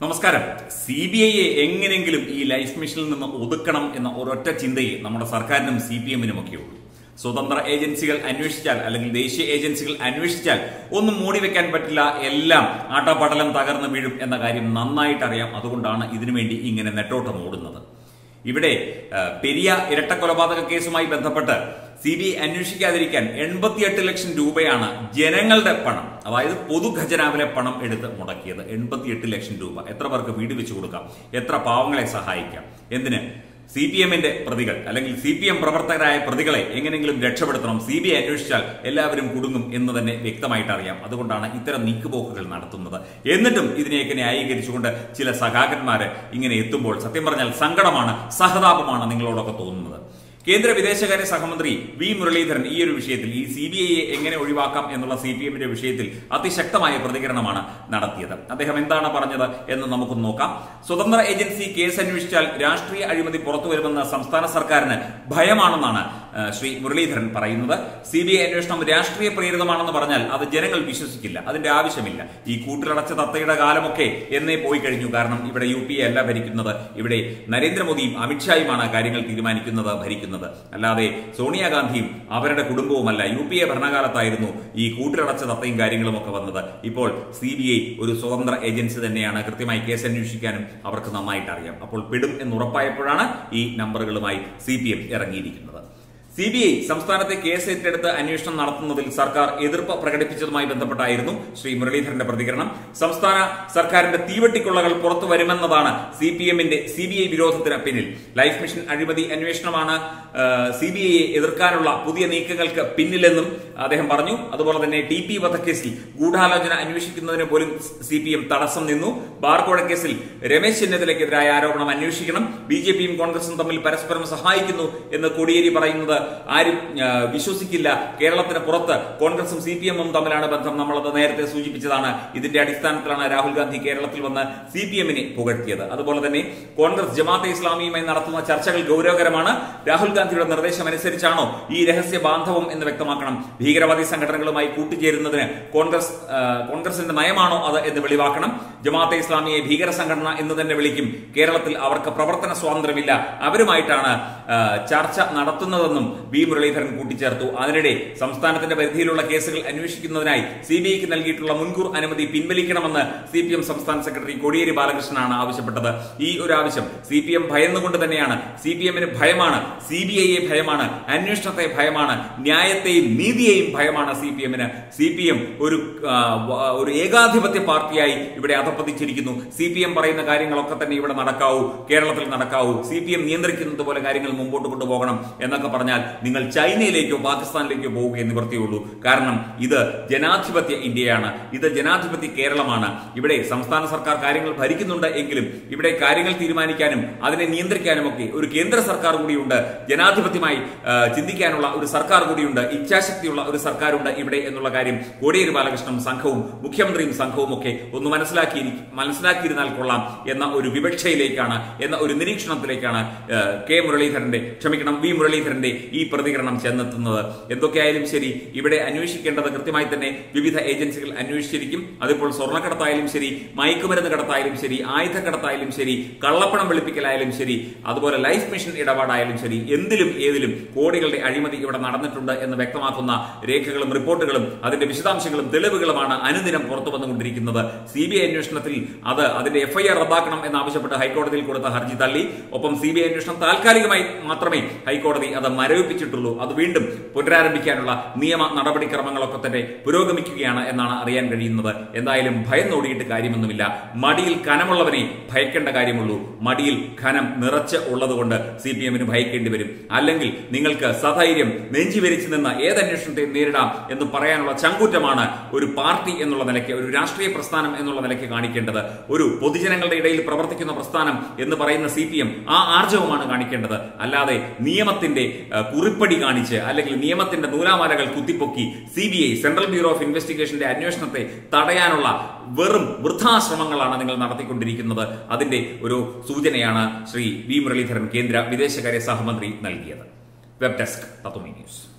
നമസ്കാരം C B ഐയെ എങ്ങനെങ്കിലും ഈ ലൈഫ് മിഷനിൽ നിന്ന് ഒതുക്കണം എന്ന ഒരൊറ്റ ചിന്തയെ നമ്മുടെ സർക്കാരിനും സി പി എമ്മിനും ഒക്കെ ഉള്ളൂ സ്വതന്ത്ര ഏജൻസികൾ അന്വേഷിച്ചാൽ അല്ലെങ്കിൽ ദേശീയ ഏജൻസികൾ അന്വേഷിച്ചാൽ ഒന്നും മൂടി വെക്കാൻ പറ്റില്ല എല്ലാം ആട്ടപ്പടലം തകർന്നു വീഴും എന്ന കാര്യം നന്നായിട്ട് അറിയാം അതുകൊണ്ടാണ് ഇതിനുവേണ്ടി ഇങ്ങനെ നെട്ടോട്ടം ഓടുന്നത് ഇവിടെ ആ, പെരിയ ഇരട്ടക്കൊലപാതക കേസുമായി ബന്ധപ്പെട്ട് സി ബി ഐ അന്വേഷിക്കാതിരിക്കാൻ എൺപത്തിയെട്ട് ലക്ഷം രൂപയാണ് ജനങ്ങളുടെ പണം അതായത് പൊതുഖജനാവിലെ പണം എടുത്ത് മുടക്കിയത് എൺപത്തിയെട്ട് ലക്ഷം രൂപ എത്ര പേർക്ക് വീട് വെച്ചു കൊടുക്കാം എത്ര പാവങ്ങളെ സഹായിക്കാം എന്തിന് സി പി എമ്മിന്റെ പ്രതികൾ അല്ലെങ്കിൽ സി പി എം പ്രവർത്തകരായ പ്രതികളെ എങ്ങനെങ്കിലും രക്ഷപ്പെടുത്തണം സി ബി ഐ അന്വേഷിച്ചാൽ എല്ലാവരും കുടുങ്ങും എന്ന് തന്നെ വ്യക്തമായിട്ട് അറിയാം അതുകൊണ്ടാണ് ഇത്തരം നീക്കുപോക്കുകൾ നടത്തുന്നത് എന്നിട്ടും ഇതിനെയൊക്കെ ന്യായീകരിച്ചുകൊണ്ട് ചില സഖാക്കന്മാര് ഇങ്ങനെ എത്തുമ്പോൾ സത്യം പറഞ്ഞാൽ സങ്കടമാണ് സഹതാപമാണ് നിങ്ങളോടൊക്കെ തോന്നുന്നത് കേന്ദ്ര വിദേശകാര്യ സഹമന്ത്രി വി മുരളീധരൻ ഈ ഒരു വിഷയത്തിൽ ഈ സി ബി ഐയെ എങ്ങനെ ഒഴിവാക്കാം എന്നുള്ള സി പി എമ്മിന്റെ വിഷയത്തിൽ അതിശക്തമായ പ്രതികരണമാണ് നടത്തിയത് അദ്ദേഹം എന്താണ് പറഞ്ഞത് എന്ന് നമുക്ക് നോക്കാം സ്വതന്ത്ര ഏജൻസി കേസ് അന്വേഷിച്ചാൽ രാഷ്ട്രീയ അഴിമതി പുറത്തു വരുമെന്ന് സംസ്ഥാന സർക്കാരിന് ഭയമാണെന്നാണ് ആ, ശ്രീ മുരളീധരൻ പറയുന്നത് സി ബി ഐ അന്വേഷണം രാഷ്ട്രീയ പ്രേരിതമാണെന്ന് പറഞ്ഞാൽ അത് ജനങ്ങൾ വിശ്വസിക്കില്ല അതിന്റെ ആവശ്യമില്ല ഈ കൂട്ടിലടച്ച തത്തയുടെ കാലമൊക്കെ എന്നേ പോയി കഴിഞ്ഞു കാരണം ഇവിടെ യു പി എ അല്ല ഭരിക്കുന്നത് ഇവിടെ നരേന്ദ്രമോദിയും അമിത്ഷായുമാണ് കാര്യങ്ങൾ തീരുമാനിക്കുന്നത് ഭരിക്കുന്നത് അല്ലാതെ സോണിയാഗാന്ധിയും അവരുടെ കുടുംബവുമല്ല യു പി എ ഭരണകാലത്തായിരുന്നു ഈ കൂട്ടിലടച്ച തത്തയും കാര്യങ്ങളും ഒക്കെ വന്നത് ഇപ്പോൾ സി ബി ഐ ഒരു സ്വതന്ത്ര ഏജൻസി തന്നെയാണ് കൃത്യമായി കേസ് അന്വേഷിക്കാനും അവർക്ക് നന്നായിട്ട് അറിയാം അപ്പോൾ പെടും എന്നുറപ്പായപ്പോഴാണ് ഈ നമ്പറുകളുമായി സി പി എം ഇറങ്ങിയിരിക്കുന്നത് സി ബി ഐ സംസ്ഥാനത്തെ കേസ് ഏറ്റെടുത്ത് അന്വേഷണം നടത്തുന്നതിൽ സർക്കാർ എതിർപ്പ് പ്രകടിപ്പിച്ചതുമായി ബന്ധപ്പെട്ടായിരുന്നു ശ്രീ മുരളീധരന്റെ പ്രതികരണം സംസ്ഥാന സർക്കാരിന്റെ തീവട്ടിക്കൊള്ളകൾ പുറത്തു വരുമെന്നതാണ് സി പി എമ്മിന്റെ സി ബി ഐ വിരോധത്തിന് പിന്നിൽ ലൈഫ് മിഷൻ അഴിമതി അന്വേഷണമാണ് സി ബി ഐയെ എതിർക്കാനുള്ള പുതിയ നീക്കങ്ങൾക്ക് പിന്നിലെന്നും അദ്ദേഹം പറഞ്ഞു അതുപോലെ തന്നെ ടി പി വധക്കേസിൽ ഗൂഢാലോചന അന്വേഷിക്കുന്നതിന് പോലും സി പി എം തടസ്സം നിന്നു ബാർകോഴ കേസിൽ രമേശ് ചെന്നിത്തലയ്ക്കെതിരായ ആരോപണം അന്വേഷിക്കണം ബി ജെ പിയും കോൺഗ്രസും തമ്മിൽ പരസ്പരം സഹായിക്കുന്നു എന്ന് കോടിയേരി പറയുന്നത് ആരും ആ, വിശ്വസിക്കില്ല കേരളത്തിന് പുറത്ത് കോൺഗ്രസും സി പി എമ്മും തമ്മിലാണ് ബന്ധം നമ്മളത് നേരത്തെ സൂചിപ്പിച്ചതാണ് ഇതിന്റെ അടിസ്ഥാനത്തിലാണ് രാഹുൽ ഗാന്ധി കേരളത്തിൽ വന്ന് സി പി എമ്മിനെ പുകഴ്ത്തിയത് അതുപോലെ തന്നെ കോൺഗ്രസ് ജമാഅത്തെ ഇസ്ലാമിയുമായി നടത്തുന്ന ചർച്ചകൾ ഗൗരവകരമാണ് രാഹുൽ ഗാന്ധിയുടെ നിർദ്ദേശം അനുസരിച്ചാണോ ഈ രഹസ്യ ബാന്ധവം എന്ന് വ്യക്തമാക്കണം ഭീകരവാദി സംഘടനകളുമായി കൂട്ടുചേരുന്നതിന് കോൺഗ്രസ് ആ, കോൺഗ്രസിന്റെ നയമാണോ അത് എന്ന് വെളിവാക്കണം ജമാഅത്തെ ഇസ്ലാമിയെ ഭീകര സംഘടന എന്ന് തന്നെ വിളിക്കും കേരളത്തിൽ അവർക്ക് പ്രവർത്തന സ്വാതന്ത്ര്യമില്ല അവരുമായിട്ടാണ് ആ, ചർച്ച നടത്തുന്നതെന്നും വി മുരളീധരൻ കൂട്ടിച്ചേർത്തു അതിനിടെ സംസ്ഥാനത്തിന്റെ പരിധിയിലുള്ള കേസുകൾ അന്വേഷിക്കുന്നതിനായി സി ബി ഐക്ക് നൽകിയിട്ടുള്ള മുൻകൂർ അനുമതി പിൻവലിക്കണമെന്ന് സി പി എം സംസ്ഥാന സെക്രട്ടറി കോടിയേരി ബാലകൃഷ്ണനാണ് ആവശ്യപ്പെട്ടത് ഈ ഒരു ആവശ്യം സി പി എം ഭയന്നുകൊണ്ട് തന്നെയാണ് സി പി എമ്മിന് ഭയമാണ് സി ബി ഐയെ ഭയമാണ് അന്വേഷണത്തെ ഭയമാണ് ന്യായത്തെയും നീതിയെയും ഭയമാണ് സി പി എമ്മിന് സി പി എം ഒരു ആ, വ- ഒരു ഏകാധിപത്യ പാർട്ടിയായി ഇവിടെ അധപ്പതിച്ചിരിക്കുന്നു സി പി എം പറയുന്ന കാര്യങ്ങളൊക്കെ തന്നെ ഇവിടെ നടക്കാവൂ കേരളത്തിൽ നടക്കാവൂ സി പി എം നിയന്ത്രിക്കുന്നത് പോലെ കാര്യങ്ങൾ മുമ്പോട്ട് കൊണ്ടുപോകണം എന്നൊക്കെ പറഞ്ഞാൽ നിങ്ങൾ ചൈനയിലേക്കോ പാകിസ്ഥാനിലേക്കോ പോവുകയെ നിവൃത്തിയുള്ളൂ കാരണം ഇത് ജനാധിപത്യ ഇന്ത്യയാണ് ഇത് ജനാധിപത്യ കേരളമാണ് ഇവിടെ സംസ്ഥാന സർക്കാർ കാര്യങ്ങൾ ഭരിക്കുന്നുണ്ട് എങ്കിലും ഇവിടെ കാര്യങ്ങൾ തീരുമാനിക്കാനും അതിനെ നിയന്ത്രിക്കാനും ഒക്കെ ഒരു കേന്ദ്ര സർക്കാർ കൂടിയുണ്ട് ജനാധിപത്യമായി ആ, ചിന്തിക്കാനുള്ള ഒരു സർക്കാർ കൂടിയുണ്ട് ഇച്ഛാശക്തിയുള്ള ഒരു സർക്കാരുണ്ട് ഇവിടെ എന്നുള്ള കാര്യം കോടിയേരി ബാലകൃഷ്ണനും സംഘവും മുഖ്യമന്ത്രിയും സംഘവും ഒക്കെ ഒന്ന് മനസ്സിലാക്കി മനസ്സിലാക്കിയിരുന്നാൽ കൊള്ളാം എന്ന ഒരു വിവക്ഷയിലേക്കാണ് എന്ന ഒരു നിരീക്ഷണത്തിലേക്കാണ് ആ, കെ മുരളീധരന്റെ ക്ഷമിക്കണം വി മുരളീധരന്റെ ഈ പ്രതികരണം ചെന്നെത്തുന്നത് എന്തൊക്കെയായാലും ശരി ഇവിടെ അന്വേഷിക്കേണ്ടത് കൃത്യമായി തന്നെ വിവിധ ഏജൻസികൾ അന്വേഷിച്ചിരിക്കും അതിപ്പോൾ സ്വർണ്ണക്കടത്തായാലും ശരി മയക്കുമരുന്ന് കടത്തായാലും ശരി ആയുധക്കടത്തായാലും ശരി കള്ളപ്പണം വെളുപ്പിക്കലായാലും ശരി അതുപോലെ ലൈഫ് മിഷൻ ഇടപാടായാലും ശരി എന്തിലും ഏതിലും കോടികളുടെ അഴിമതി ഇവിടെ നടന്നിട്ടുണ്ട് എന്ന് വ്യക്തമാക്കുന്ന രേഖകളും റിപ്പോർട്ടുകളും അതിന്റെ വിശദാംശങ്ങളും തെളിവുകളുമാണ് അനുദിനം പുറത്തു വന്നുകൊണ്ടിരിക്കുന്നത് സി ബി ഐ അന്വേഷണത്തിൽ അത് അതിന്റെ എഫ്ഐആർ റദ്ദാക്കണം എന്നാവശ്യപ്പെട്ട് ഹൈക്കോടതിയിൽ കൊടുത്ത ഹർജി തള്ളി ഒപ്പം സി ബി ഐ അന്വേഷണം താൽക്കാലികമായി മാത്രമേ ഹൈക്കോടതി അത് മരവിപ്പിച്ചിട്ടുള്ളൂ അത് വീണ്ടും പുനരാരംഭിക്കാനുള്ള നിയമ നടപടിക്രമങ്ങളൊക്കെ തന്നെ പുരോഗമിക്കുകയാണ് എന്നാണ് അറിയാൻ കഴിയുന്നത് എന്തായാലും ഭയന്നോടിയിട്ട് കാര്യമൊന്നുമില്ല മടിയിൽ കനമുള്ളവനെ ഭയക്കേണ്ട കാര്യമുള്ളൂ മടിയിൽ ഖനം നിറച്ച് ഉള്ളതുകൊണ്ട് സി പി എമ്മിന് ഭയക്കേണ്ടി വരും അല്ലെങ്കിൽ നിങ്ങൾക്ക് സധൈര്യം നെഞ്ചിവരിച്ചു നിന്ന് ഏത് അന്വേഷണത്തെ നേരിടാം എന്ന് പറയാനുള്ള ചങ്കൂറ്റമാണ് ഒരു പാർട്ടി എന്നുള്ള നിലയ്ക്ക് ഒരു രാഷ്ട്രീയ പ്രസ്ഥാനം എന്നുള്ള നിലയ്ക്ക് കാണിക്കേണ്ടത് ഒരു പൊതുജനങ്ങളുടെ ഇടയിൽ പ്രവർത്തിക്കുന്ന പ്രസ്ഥാനം എന്ന് പറയുന്ന സി പി എം ആ ആർജവമാണ് കാണിക്കേണ്ടത് അല്ലാതെ നിയമത്തിന്റെ ആ, കുറിപ്പടി കാണിച്ച് അല്ലെങ്കിൽ നിയമത്തിന്റെ നൂലാമാലകൾ കുത്തിപ്പൊക്കി C B I central bureau of ഇൻവെസ്റ്റിഗേഷന്റെ അന്വേഷണത്തെ തടയാനുള്ള വെറും വൃദ്ധാശ്രമങ്ങളാണ് നിങ്ങൾ നടത്തിക്കൊണ്ടിരിക്കുന്നത് അതിന്റെ ഒരു സൂചനയാണ് ശ്രീ വി മുരളീധരൻ കേന്ദ്ര വിദേശകാര്യ സഹമന്ത്രി നൽകിയത് വെബ് ഡെസ്ക് തത്വമി ന്യൂസ്